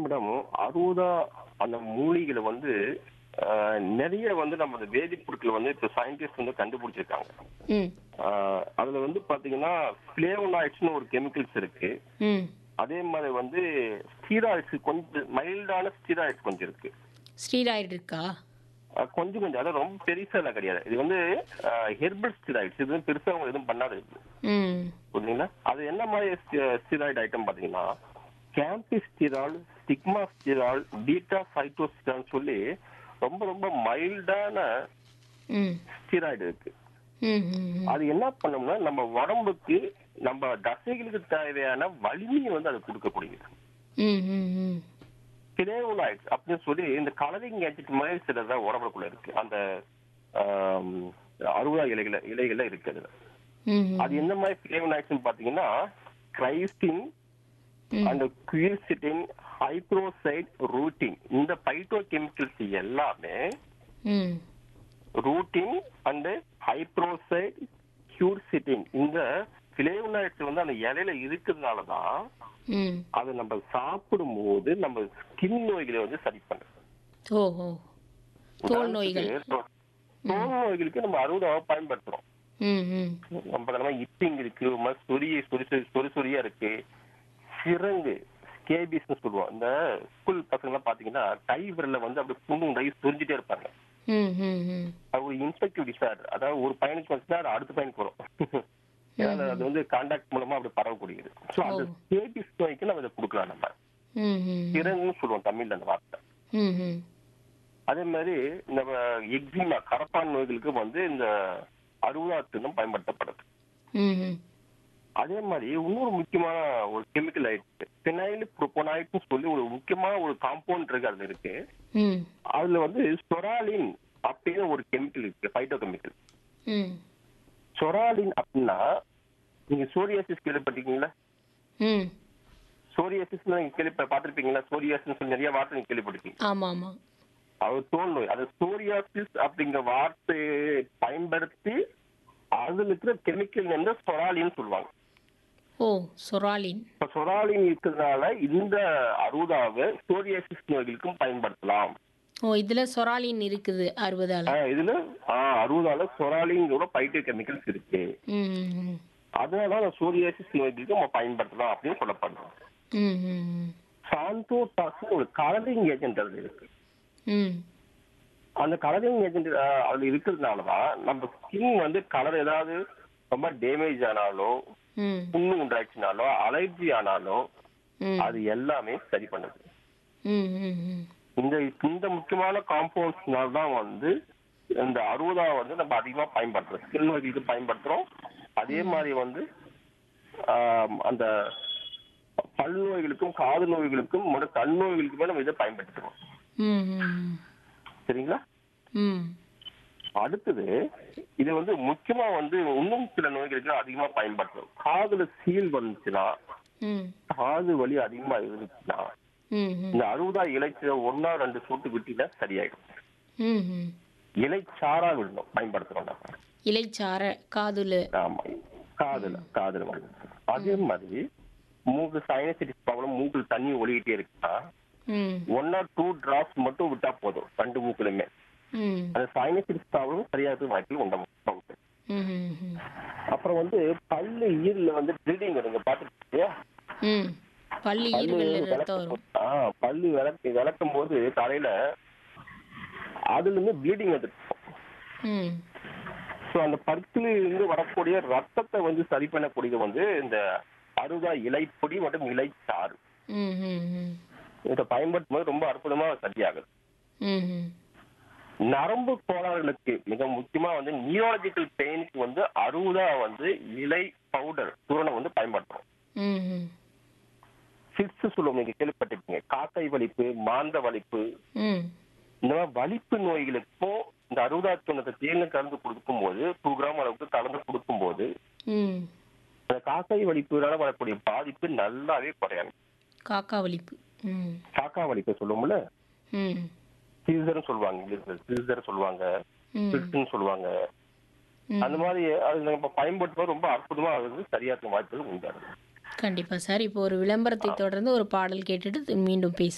Madam அறுபதா அந்த மூலிகளை வந்து ஆஹ், நிறைய வந்து நம்ம அந்த வேதிப் பொருட்களை வந்து இப்ப சயின்டிஸ்ட் வந்து கண்டுபிடிச்சிருக்காங்க ம் ஆஹ், அதுல வந்து பாத்தீங்கன்னா பிளேவனாய்ட்ஸ்னு ஒரு கெமிக்கல்ஸ் இருக்கு ம் அதே மாதிரி வந்து ஸ்டீராய்ட்ஸ் கொஞ்சம் மைல்டான ஸ்டீராய்ட்ஸ் கொஞ்சம் இருக்கு ஸ்டீராய்டு இருக்கா ஆஹ், கொஞ்சம் கொஞ்சம் அதாவது ரொம்ப பெருசா எல்லாம் கிடையாது இது வந்து ஹெர்பல் ஸ்டீராய்ட்ஸ் இது வந்து பெருசா அவங்க எதுவும் பண்ணாது இது. ம் புரியுதுங்களா அது என்ன மாதிரி ஸ்டீராய்டு ஐட்டம் பாத்தீங்கன்னா கேம்பிஸ்டிரால் ஸ்டிக்மாஸ்டிரால் பீட்டா சைட்டோஸ்டிரால் சொல்லி ரொம்ப ரொம்ப மைல்டான ம் ஸ்டீராய்டு இருக்கு ம் ம் அது என்ன பண்ணும்னா நம்ம உடம்புக்கு நம்ம தசைகளுக்கு தேவையான வலிமையை வந்து அது கொடுக்கக்கூடியது ம் ம் ம் பிளேவோலாய்ட்ஸ் அப்படின்னு சொல்லி இந்த கலரிங் ஏஜென்ட் மாதிரி சிலதான் உடம்புக்குள்ள இருக்கு அந்த ஆம், அறுபதா இலைகள இலைகள்ல இருக்கு அதுல ம் அது என்ன மாதிரி பிளேவோலாய்ட்ஸ் பாத்தீங்கன்னா கிரைஸ்டின் ம். அந்த குயிர்சிட்டின் ஹைப்ரோசைட் ரூட்டின் இந்த பைட்டோ கெமிக்கல்ஸ் எல்லாமே ம் ரூட்டின் அண்ட் ஹைப்ரோசைட் கியூர்சிட்டின் இந்த பிளேவோலாய்ட்ஸ் வந்து அந்த இலையில இருக்கிறதுனால தான் ம் அதை நம்ம சாப்பிடும் போது நம்ம ஸ்கின் நோய்களை வந்து சரி பண்ணும் ஓ ஓ தோல் நோய்கள் தோல் நோய்களுக்கு நம்ம அறுபதாவை பயன்படுத்துறோம் ம் ம் நம்ம நம்ம இட்டிங் இருக்கு ஒரு மாதிரி சொரிய சொறி சொறி சொறி சொரியா இருக்கு சிறங்கு ஸ்கேபிஸ்னு சொல்லுவோம் இந்த ஸ்கூல் பசங்க எல்லாம் பாத்தீங்கன்னா டை விரல்ல வந்து அப்படியே புண்ணு டை சொரிஞ்சிட்டே இருப்பாங்க ம் ம் ம் அது ஒரு இன்ஸ்பெக்டிவ் டிசார்டர் அதாவது ஒரு பையனுக்கு வந்துச்சுன்னா அது அடுத்த பையனுக்கு வரும் ஏன்னா அது வந்து கான்டாக்ட் மூலமா அப்படி பரவக்கூடியது ஸோ அந்த ஸ்கேபிஸ் நோய்க்கு நம்ம இதை கொடுக்கலாம் நம்ம ம் ம் சிறங்குன்னு சொல்லுவோம் தமிழ்ல அந்த வார்த்தை ம் ம் அதே மாதிரி நம்ம எக்ஸிமா கரப்பான் நோய்களுக்கு வந்து இந்த அறுபதாத்தினம் பயன்படுத்தப்படுது ம் ம் அதே மாதிரி இன்னொரு முக்கியமான ஒரு கெமிக்கல் ஆயிடுச்சு பினைல் புரோபோனாய்ட்னு சொல்லி ஒரு முக்கியமான ஒரு காம்பவுண்ட் இருக்கு அதுல இருக்கு ம் அதுல வந்து சொராலின் அப்படின்னு ஒரு கெமிக்கல் இருக்கு பைட்டோ கெமிக்கல் ம் சொராலின் அப்படின்னா நீங்க சோரியாசிஸ் கேள்விப்பட்டிருக்கீங்களா ம் சோரியாசிஸ் நீங்க கேள்வி பார்த்திருப்பீங்களா சோரியாசிஸ் சொல்லி நிறைய வார்த்தை நீங்க கேள்விப்பட்டிருக்கீங்க ஆமாம் ஆமாம் அது தோல் நோய் அது சோரியாசிஸ் அப்படிங்கிற வார்த்தையை பயன்படுத்தி அதுல இருக்கிற கெமிக்கல் வந்து சொராலின்னு சொல்லுவாங்க ஓ சொராலின் இப்ப சொராலின் இருக்கிறதுனால இந்த அறுபதாவது சோரியாசிஸ் நோய்களுக்கும் பயன்படுத்தலாம் ஓ இதில் சொராலின் இருக்குது அறுபதால் ஆஹ் இதுல ஆஹ் அறுபதால சொராலிங்கோட பைட்டோ கெமிக்கல்ஸ் இருக்கு ம் ம் அதனால அந்த சோரியாசிஸ் நோய்களுக்கு நம்ம பயன்படுத்தலாம் அப்படின்னு சொல்லப்படுறோம் ம் ம் ம் சாந்தோடாக்சின் ஒரு கலரிங் ஏஜென்ட் அதுல இருக்கு ம் அந்த கலரிங் ஏஜென்ட் அதுல இருக்கிறதுனால தான் நம்ம ஸ்கின் வந்து கலர் ஏதாவது ரொம்ப டேமேஜ் ஆனாலோ ம் புண்ணு உண்டாச்சுனாலோ அலர்ஜி ஆனாலோ ம் அது எல்லாமே சரி பண்ணுது ம் ம் ம் இந்த இந்த முக்கியமான காம்பவுண்ட்ஸ்னால தான் வந்து இந்த அறுபதா வந்து நம்ம அதிகமா பயன்படுத்துறோம் ஸ்கின் நோய்களுக்கு பயன்படுத்துறோம் அதே மாதிரி வந்து ஆம், அந்த பல் நோய்களுக்கும் காது நோய்களுக்கும் மற்றும் கண் நோய்களுக்குமே நம்ம இதை பயன்படுத்துறோம் ம் ம் சரிங்களா ம் அடுத்தது இது வந்து முக்கியமா வந்து இன்னும் சில நோய்களுக்கு அதிகமா பயன்படுத்துறோம் காதுல சீல் வந்துச்சுன்னா ம் காது வலி அதிகமா இருந்துச்சுன்னா ம் ம் இந்த அறுபதா இலைச்ச ஒன்னா ரெண்டு சூட்டு விட்டினா சரியாயிடும் ம் ம் இலைச்சாரா விடணும் பயன்படுத்துறோம் நம்ம இலைச்சார காதுல ஆமா காதுல காதுல வந்து அதே மாதிரி மூக்கு சைனசிட்டிஸ் ப்ராப்ளம் மூக்கில் தண்ணி ஒழிக்கிட்டே இருக்குன்னா ம் ஒன் ஆர் டூ டிராப்ஸ் மட்டும் விட்டா போதும் ரெண்டு மூக்குலுமே ம் அந்த சைனசிட்டிஸ் ப்ராப்ளம் சரியாக வாய்ப்பில் உண்டு உண்டு. ம் ம் ம் அப்புறம் வந்து பல்லு ஈரல வந்து ப்ளீடிங் வருங்க பாத்துருக்கீங்க ம் பள்ளி பல்லு ஈறுகளில் ரத்தம் வரும் விளக்கும் ஆ பல்லு விளக்கு விளக்கும் போது காலையில அதுல இருந்து ப்ளீடிங் வந்துருக்கும் ம் ஸோ அந்த பற்களில் இருந்து வரக்கூடிய ரத்தத்தை வந்து சரி பண்ணக்கூடியது வந்து இந்த அறுதா இலைப்பொடி மற்றும் இலைச்சாறு ம் ம் ம் இதை பயன்படுத்தும் போது ரொம்ப அற்புதமா சரியாகுது ம் ம் நரம்பு கோளாறுகளுக்கு மிக முக்கியமா வந்து நியூராலஜிக்கல் பெயினுக்கு வந்து அறுபதா வந்து இலை பவுடர் சூரணம் வந்து பயன்படுத்துறோம் ம் ம் சிக்ஸ் சொல்லுவோம் நீங்க கேள்விப்பட்டிருக்கீங்க காக்கை வலிப்பு மாந்த வலிப்பு ம் இந்த மாதிரி வலிப்பு நோய்களுக்கும் இந்த அறுபதாயிரத்தி தொண்ணூத்தி தேனு கலந்து கொடுக்கும்போது டூ கிராம் அளவுக்கு கலந்து கொடுக்கும்போது ம் அந்த காக்கை வலிப்புனால வரக்கூடிய பாதிப்பு நல்லாவே குறையாது காக்கா வலிப்பு ம் காக்கா வலிப்பு சொல்லுவோம்ல ம் சீசர்னு சொல்லுவாங்க இங்கிலீஷ்ல சீசர் சொல்லுவாங்க ம் பில்ஸ்ன்னு சொல்லுவாங்க ம். அந்த மாதிரி அது நம்ம பயன்படுத்தும்போது ரொம்ப அற்புதமா அது சரியா இருக்க வாய்ப்புகள் உண்டாது கண்டிப்பாக சார் இப்போ ஒரு விளம்பரத்தை தொடர்ந்து ஒரு பாடல் கேட்டுட்டு மீண்டும் பேச